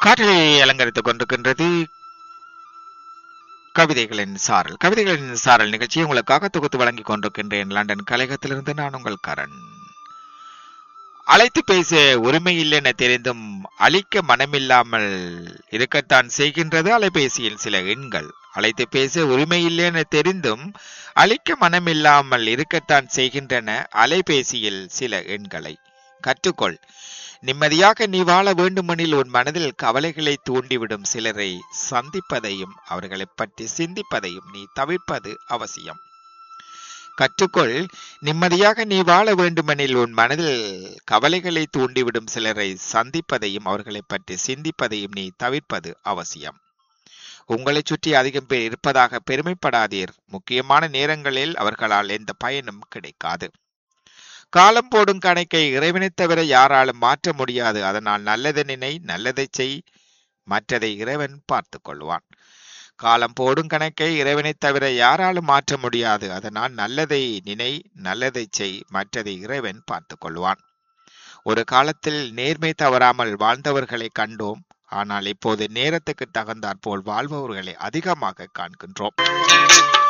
காற்றலை அலங்கரித்துக் கொண்டிருக்கின்றது கவிதைகளின் சாரல் கவிதைகளின் சாரல் நிகழ்ச்சியை உங்களுக்காக தொகுத்து வழங்கிக் கொண்டிருக்கின்றேன் லண்டன் கலையகத்திலிருந்து நான் உங்கள் கரண் அழைத்து பேச உரிமை இல்லை என தெரிந்தும் அழிக்க மனமில்லாமல் இருக்கத்தான் செய்கின்றது அலைபேசியில் சில எண்கள் அழைத்து பேச உரிமை இல்லை என தெரிந்தும் அழிக்க மனமில்லாமல் இருக்கத்தான் செய்கின்றன அலைபேசியில் சில எண்களை கற்றுக்கொள் நிம்மதியாக நீ வாழ வேண்டுமெனில் உன் மனதில் கவலைகளை தூண்டிவிடும் சிலரை சந்திப்பதையும் அவர்களை பற்றி சிந்திப்பதையும் நீ தவிர்ப்பது அவசியம் கற்றுக்கொள் நிம்மதியாக நீ வாழ வேண்டுமெனில் உன் மனதில் கவலைகளை தூண்டிவிடும் சிலரை சந்திப்பதையும் அவர்களை பற்றி சிந்திப்பதையும் நீ தவிர்ப்பது அவசியம் உங்களை சுற்றி அதிகம் பேர் இருப்பதாக பெருமைப்படாதீர் முக்கியமான நேரங்களில் அவர்களால் எந்த பயனும் கிடைக்காது காலம் போடும் கணக்கை இறைவனைத் தவிர யாராலும் மாற்ற முடியாது அதனால் நல்லதை நினை நல்லதை செய் மற்றதை இறைவன் பார்த்து கொள்வான் காலம் போடும் கணக்கை இறைவனைத் தவிர யாராலும் மாற்ற முடியாது அதனால் நல்லதை நினை நல்லதை செய் மற்றதை இறைவன் பார்த்து கொள்வான் ஒரு காலத்தில் நேர்மை தவறாமல் வாழ்ந்தவர்களை கண்டோம் ஆனால் இப்போது நேரத்துக்கு தகுந்தாற்போல் வாழ்பவர்களை அதிகமாக காண்கின்றோம்